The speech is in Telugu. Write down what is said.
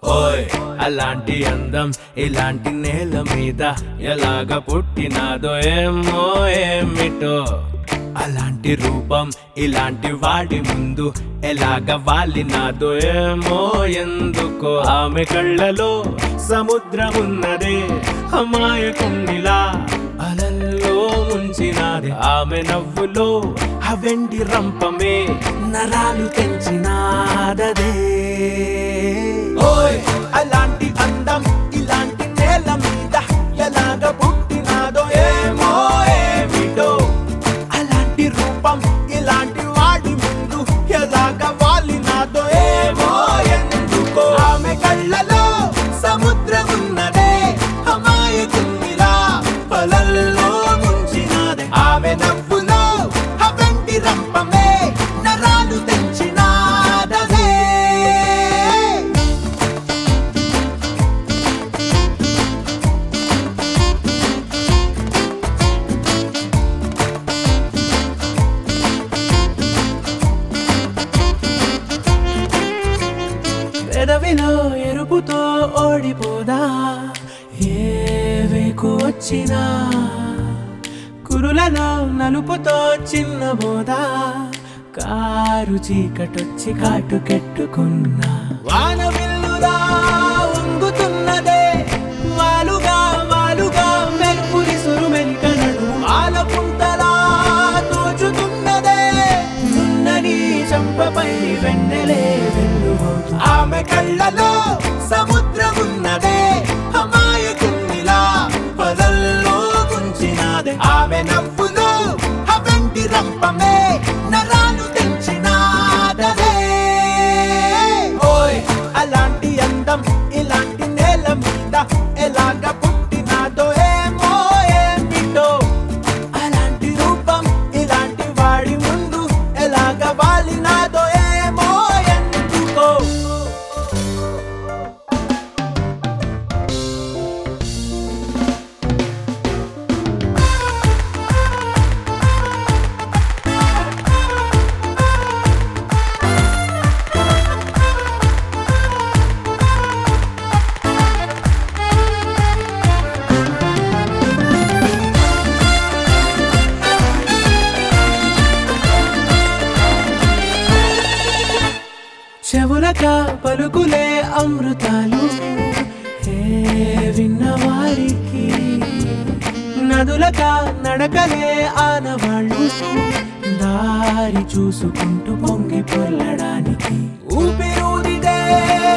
ఓయ్ అలాంటి అందం ఇలాంటి నేల మీద ఎలాగ పుట్టినాదో ఏమో ఏమిటో అలాంటి రూపం ఇలాంటి వాడి ముందు ఎలాగ వాలినాదో ఏమో ఎందుకో ఆమె కళ్ళలో సముద్రం ఉన్నదే అమాయకుణ్ణిలా అలల్లో ముంచినాది ఆమె నవ్వులో ఆ వెండి రంపమే నరాలు తెంచినాదదే ఓయ్ అలాంటి అందం ఇలాంటి నేల మీద ఎలాగ పుట్టినాదో ఏమో ఏమిటో అలాంటి రూపం ఇలాంటి వాడి ముందు ఎలాగ వాలినాదో ఏమో ఎందుకో ఆమె కళ్ళలో సముద్రం ఉన్నదే అమాయకునిలా పొలల్లో ముంచినాదే ఆమె నవ్వులో ఆ వెండి రంపమే నరాలు తెంచినాదదే పెదవిలో ఎరుపుతో ఓడిపోదా ఏ వేకు వచ్చినా కురులలో నలుపుతో చిన్నబోదా కారు చీకటొచ్చి కాటుకెట్టుకున్నా వాన విల్లులా వంగుతున్నదే వాలుగా వాలుగా మెరుపురి సురుమెలికనడు ఆలపుంతలా తోచుతున్నదే నున్నని చంపపై వెన్నెలే వెన్నుబోతు ఆమె కళ్ళలో సముద్రం ఉన్నదే అమాయకునిలా పొదల్లో ముంచినాదే ఆమె నవ్వులో ఆ వెండి రంపమే నరాలు తెంచినాదదే ఓయ్ అలాంటి అందం ఇలాంటి నేల మీద ఎలాగ పుట్టినాదో ఏమో ఏమిటో అలాంటి రూపం ఇలాంటి వాడి ముందు ఎలాగ వాలినాదో ఏమో ఎందుకో చెవులక పలుకులే అమృతాలు హే విన్నవారికి నదులక నడకలే ఆనవాళ్ళు దారి చూసుకుంటూ పొంగి పొల్లడానికి ఊపిరూదిదే